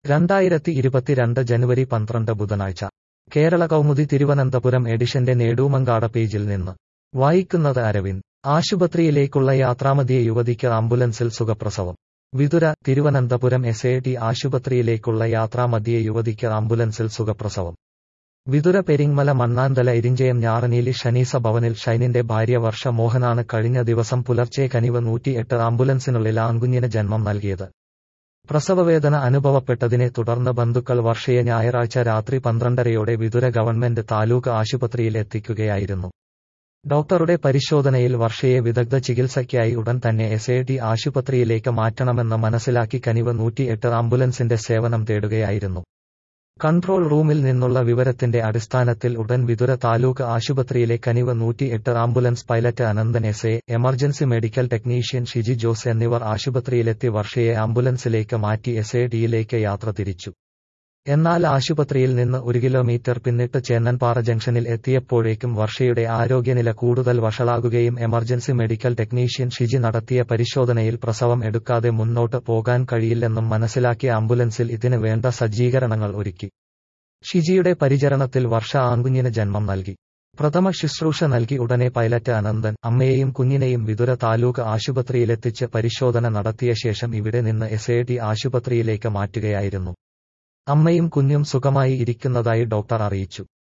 രണ്ടായിരത്തി ഇരുപത്തിരണ്ട് ജനുവരി പന്ത്രണ്ട് ബുധനാഴ്ച കേരള കൗമുദി തിരുവനന്തപുരം എഡിഷന്റെ നേടൂമങ്കാട പേജിൽ നിന്ന് വായിക്കുന്നത് അരവിന്ദ് ആശുപത്രിയിലേക്കുള്ള യാത്രാമതിയെ യുവതിക്ക് ആംബുലൻസിൽ സുഖപ്രസവം Vithura Thiruvananthapuram S A T ആശുപത്രിയിലേക്കുള്ള യാത്രാമതിയെ യുവതിക്ക് ആംബുലൻസിൽ സുഖപ്രസവം വിതുര പെരിങ്മല മണ്ണാന്തല ഇരിഞ്ചയം ഞാറനീലി ഷനീസ ഭവനിൽ ഷൈനിന്റെ ഭാര്യ വർഷ മോഹനാണ് കഴിഞ്ഞ ദിവസം പുലർച്ചെ കനിവ് നൂറ്റിയെട്ട് ആംബുലൻസിനുള്ളിൽ ആൺകുഞ്ഞിന് ജന്മം നൽകിയത് പ്രസവവേദന അനുഭവപ്പെട്ടതിനെ തുടർന്ന് ബന്ധുക്കൾ വർഷയെ ഞായറാഴ്ച രാത്രി പന്ത്രണ്ടരയോടെ വിതുര ഗവൺമെന്റ് താലൂക്ക് ആശുപത്രിയിൽ എത്തിക്കുകയായിരുന്നു ഡോക്ടറുടെ പരിശോധനയിൽ വർഷയെ വിദഗ്ധ ചികിത്സയ്ക്കായി ഉടൻ തന്നെ എസ് എ ടി ആശുപത്രിയിലേക്ക് മാറ്റണമെന്ന് മനസ്സിലാക്കി കനിവ് നൂറ്റിയെട്ട് ആംബുലൻസിന്റെ സേവനം തേടുകയായിരുന്നു കൺട്രോൾ റൂമിൽ നിന്നുള്ള വിവരത്തിന്റെ അടിസ്ഥാനത്തിൽ ഉടൻ വിതുര താലൂക്ക് ആശുപത്രിയിലെ കനിവ് നൂറ്റിയെട്ട് ambulance pilot Ananthan S A emergency medical technician Shiji Jose എന്നിവർ ആശുപത്രിയിലെത്തി വർഷയെ ആംബുലൻസിലേക്ക് മാറ്റി എസ് എ ഡിയിലേക്ക് യാത്ര തിരിച്ചു എന്നാൽ ആശുപത്രിയിൽ നിന്ന് ഒരു കിലോമീറ്റർ പിന്നിട്ട് ചേന്നൻപാറ ജംഗ്ഷനിൽ എത്തിയപ്പോഴേക്കും വർഷയുടെ ആരോഗ്യനില കൂടുതൽ വഷളാകുകയും എമർജൻസി മെഡിക്കൽ ടെക്നീഷ്യൻ ഷിജി നടത്തിയ പരിശോധനയിൽ പ്രസവം എടുക്കാതെ മുന്നോട്ട് പോകാൻ കഴിയില്ലെന്നും മനസ്സിലാക്കിയ ആംബുലൻസിൽ ഇതിന് വേണ്ട സജ്ജീകരണങ്ങൾ ഒരുക്കി ഷിജിയുടെ പരിചരണത്തിൽ വർഷ ആൺകുഞ്ഞിന് ജന്മം നൽകി പ്രഥമ ശുശ്രൂഷ നൽകി ഉടനെ പൈലറ്റ് അനന്തൻ അമ്മയെയും കുഞ്ഞിനെയും വിതുര താലൂക്ക് ആശുപത്രിയിലെത്തിച്ച് പരിശോധന നടത്തിയ ശേഷം ഇവിടെ നിന്ന് എസ് എ ടി ആശുപത്രിയിലേക്ക് മാറ്റുകയായിരുന്നു അമ്മയും കുഞ്ഞും സുഖമായി ഇരിക്കുന്നതായി ഡോക്ടർ അറിയിച്ചു